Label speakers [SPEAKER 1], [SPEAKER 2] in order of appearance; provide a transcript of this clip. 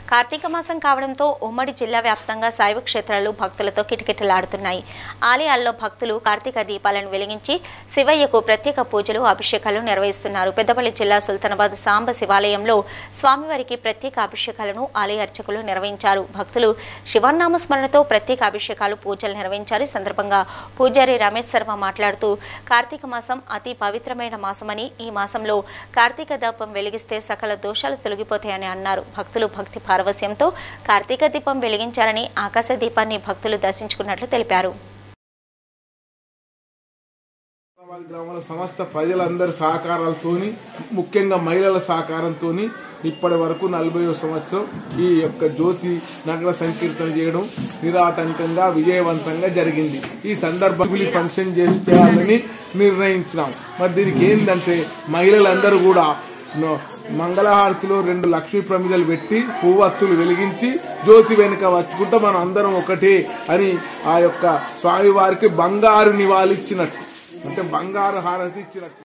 [SPEAKER 1] కార్తీక మాసం కావడంతో ఉమ్మడి జిల్లా వ్యాప్తంగా శైవ క్షేత్రాలు భక్తులతో కిటకిటలాడుతున్నాయి ఆలయాల్లో భక్తులు కార్తీక దీపాలను వెలిగించి శివయ్యకు ప్రత్యేక పూజలు అభిషేకాలు నిర్వహిస్తున్నారు పెద్దపల్లి జిల్లా సుల్తానాబాద్ సాంబ శివాలయంలో స్వామివారికి ప్రత్యేక అభిషేకాలను ఆలయ అర్చకులు నిర్వహించారు భక్తులు శివనామ స్మరణతో ప్రత్యేక అభిషేకాలు పూజలు నిర్వహించారు ఈ సందర్భంగా పూజారి రమేష్ శర్మ మాట్లాడుతూ కార్తీక మాసం అతి పవిత్రమైన మాసమని ఈ మాసంలో కార్తీక దీపం వెలిగిస్తే సకల దోషాలు తొలగిపోతాయని అన్నారు భక్తులు భక్తి పారవస్యంతో కార్తీక దీపం వెలిగించారని ఆకాశ దీపాన్ని భక్తులు దర్శించుకున్నట్లు తెలిపారు
[SPEAKER 2] హైదరాబాద్ గ్రామాల సమస్త ప్రజలందరి సహకారాలతోని ముఖ్యంగా మహిళల సహకారంతో ఇప్పటి వరకు నలభై సంవత్సరం ఈ యొక్క జ్యోతి నగర సంకీర్తన చేయడం నిరాటంకంగా విజయవంతంగా జరిగింది ఈ సందర్భంలో ఫంక్షన్ చేసి చేయాలని నిర్ణయించినాం మరి దీనికి ఏంటంటే మహిళలందరూ కూడా నో- మంగళహారతిలో రెండు లక్ష్మీ ప్రమిదలు పెట్టి పువ్వత్తులు వెలిగించి జ్యోతి వెనుక వచ్చుకుంటూ మనం అందరం ఒకటే అని ఆ యొక్క స్వామివారికి బంగారు నివాళిచ్చినట్టు అంటే బంగారు హారతి ఇచ్చినట్టు